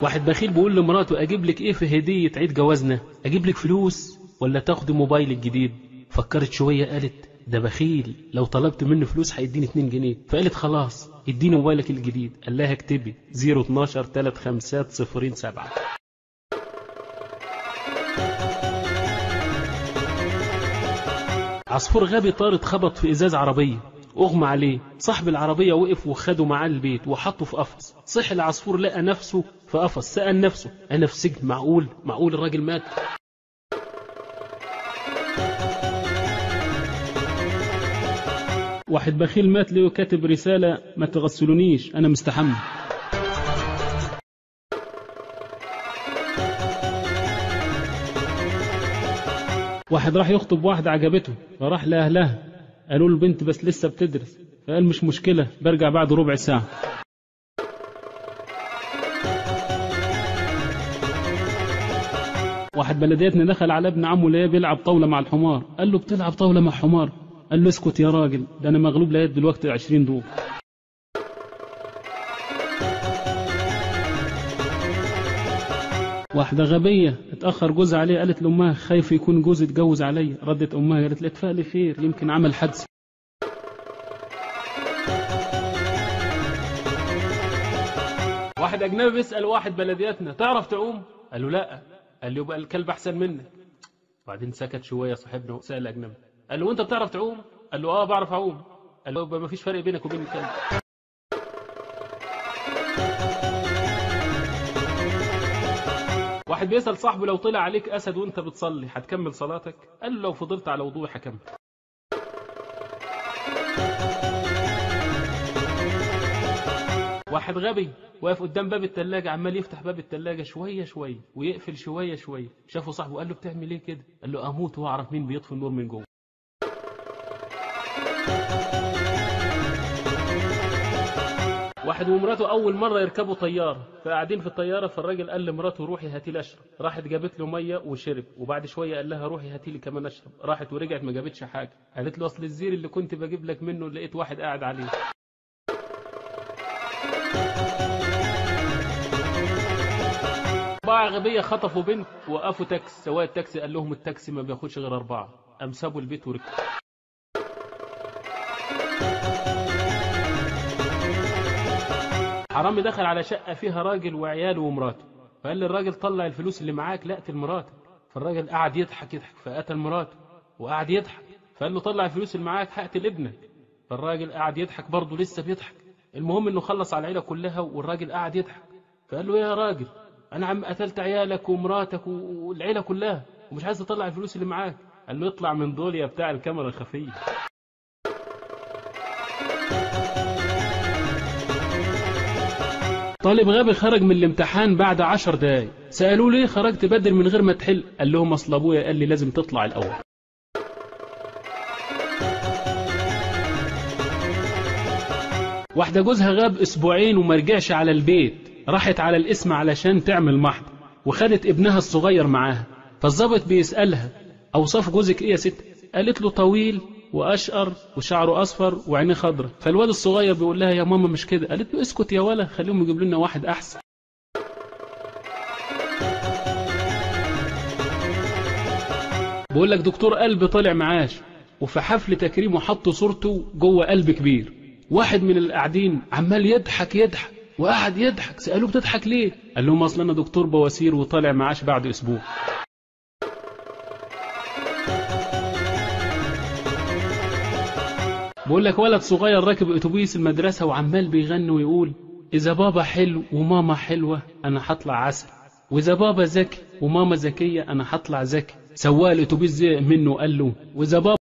واحد بخيل بيقول لمراته اجيب لك ايه في هديه عيد جوازنا اجيب لك فلوس ولا تاخدي موبايل الجديد فكرت شويه قالت ده بخيل لو طلبت منه فلوس هيديني 2 جنيه فقالت خلاص اديني موبايلك الجديد قال لها اكتبي 012 35 07 عصفور غبي طار اتخبط في ازاز عربيه اغمى عليه صاحب العربيه وقف وخده معاه البيت وحطه في قفص صح العصفور لقى نفسه في قفص سأل نفسه انا في سجن معقول معقول الراجل مات واحد بخيل مات ليه كاتب رسالة ما تغسلونيش أنا مستحمل واحد راح يخطب واحدة عجبته فراح لأهلها قالوا له البنت بس لسه بتدرس فقال مش مشكلة برجع بعد ربع ساعة واحد بلدياتنا دخل على ابن عمه ليه بيلعب طاولة مع الحمار قال له بتلعب طاولة مع حمار قال له اسكت يا راجل ده انا مغلوب لقيت دلوقتي 20 دور واحدة غبية اتأخر جوزها عليه قالت لأمها خايف يكون جوزي اتجوز عليا ردت أمها قالت لها اتفائلي خير يمكن عمل حادثة واحد أجنبي بيسأل واحد بلدياتنا تعرف تعوم؟ قال له لا قال له يبقى الكلب أحسن منك بعدين سكت شوية صاحبنا وسأل الأجنبي قال له وأنت بتعرف تعوم؟ قال له اه بعرف اعوم قال له يبقى ما فيش فرق بينك وبين الكلب واحد بيسأل صاحبه لو طلع عليك أسد وأنت بتصلي هتكمل صلاتك؟ قال له لو فضلت على وضوء هكمل واحد غبي واقف قدام باب التلاجة عمال يفتح باب التلاجة شوية شوية ويقفل شوية شوية شافه صاحبه قال له بتعمل ايه كده؟ قال له أموت وأعرف مين بيطفي النور من جوه واحد ومراته اول مره يركبوا طياره فقاعدين في الطياره فالراجل قال لمراته روحي هاتي لي اشرب راحت جابت له ميه وشرب وبعد شويه قال لها روحي هاتي لي كمان اشرب راحت ورجعت ما جابتش حاجه قالت له اصل الزير اللي كنت بجيب لك منه لقيت واحد قاعد عليه أربعة غبية خطفوا بنت وقفوا تاكسي سواق التاكسي قال لهم التاكسي ما بياخدش غير أربعة قام سابوا البيت وركبوا حرامي دخل على شقة فيها راجل وعياله ومراته فقال للراجل طلع الفلوس اللي معاك لا اقتل مراتك فالراجل قعد يضحك يضحك فقتل مراته وقعد يضحك فقال له طلع الفلوس اللي معاك هقتل ابنك فالراجل قعد يضحك برضه لسه بيضحك المهم انه خلص على العيلة كلها والراجل قعد يضحك فقال له يا راجل انا عم قتلت عيالك ومراتك والعيلة كلها ومش عايز تطلع الفلوس اللي معاك قال له اطلع من دول يا بتاع الكاميرا الخفيه طالب غبي خرج من الامتحان بعد عشر دقايق سألوه ليه خرجت بدري من غير ما تحل قال لهم اصل ابويا قال لي لازم تطلع الاول واحدة جوزها غاب اسبوعين وما رجعش على البيت راحت على الاسم علشان تعمل محضر وخدت ابنها الصغير معاها فالظابط بيسألها اوصاف جوزك ايه يا ست قالت له طويل واشقر وشعره اصفر وعينيه خضرة فالواد الصغير بيقول لها يا ماما مش كده قالت له اسكت يا ولا خليهم يجيب لنا واحد احسن بقول لك دكتور قلب طالع معاش وفي حفل تكريمه حط صورته جوه قلب كبير واحد من القاعدين عمال يضحك يضحك وقعد يضحك سألوه بتضحك ليه قال لهم اصل انا دكتور بواسير وطالع معاش بعد اسبوع بقول لك ولد صغير راكب اتوبيس المدرسة وعمال بيغني ويقول إذا بابا حلو وماما حلوة أنا هطلع عسل وإذا بابا ذكي وماما ذكية أنا هطلع ذكي سواق الاتوبيس زهق منه قال له وإذا بابا